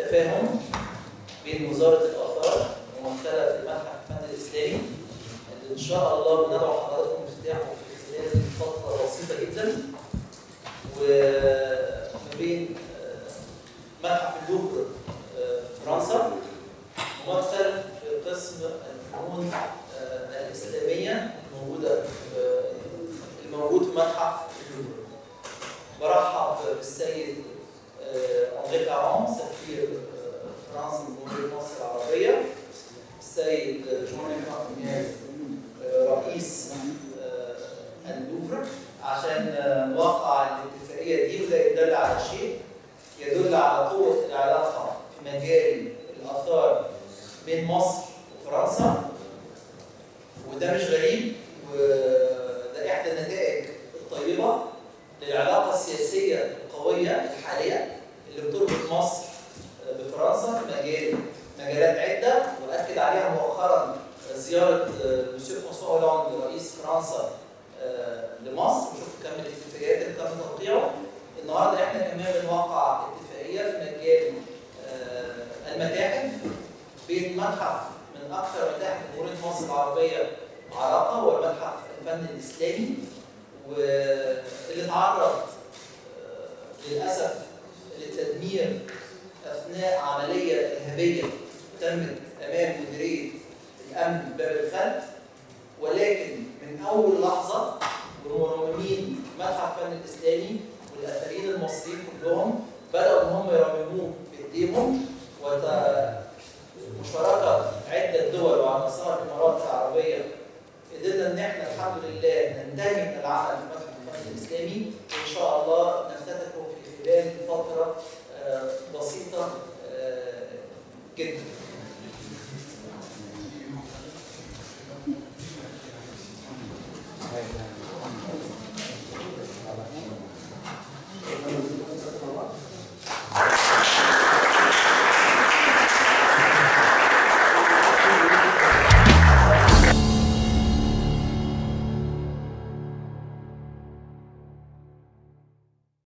تفاهم بين وزاره الاثار وممثله في المتحف الفني الاسلامي اللي ان شاء الله بندعو حضراتكم افتتاحه في خلال فتره بسيطه جدا وما بين آه، متحف اللوفر آه، في فرنسا ممثل في قسم الفنون آه، الاسلاميه الموجوده في الموجود في متحف اللوفر برحب بالسيد آه، أنري كارون سفير آه، فرنسا من جمهورية مصر العربية السيد جون مارتينيز آه، رئيس آه، اللوفر عشان آه، نوقع الاتفاقية دي وده يدل على شيء يدل على قوة العلاقة في مجال الآثار بين مصر وفرنسا وده مش غريب وده إحدى النتائج الطيبة للعلاقة السياسية القوية الحالية اللي بتربط مصر بفرنسا في مجال مجالات عدة وأكد عليها مؤخرا زيارة مسيو فرانسوا هولاند رئيس فرنسا آه، لمصر وشوف كم الاتفاقيات اللي تم توقيعه النهارده احنا كمان بنوقع اتفاقية في مجال آه، المتاحف بين متحف من أكثر متاحف جمهورية مصر العربية عراقة هو المتحف الفني الإسلامي واللي تعرض آه، للاسف للتدمير اثناء عمليه ارهابيه تمت امام مديريه الامن باب الخلف ولكن من اول لحظه والمرممين متحف الفن الاسلامي والاثريين المصريين كلهم بداوا ان هم يرمموه بايديهم ومشاركه عده دول وعلى مسار الامارات العربيه قدرنا ان احنا الحمد لله ننتهي من العمل في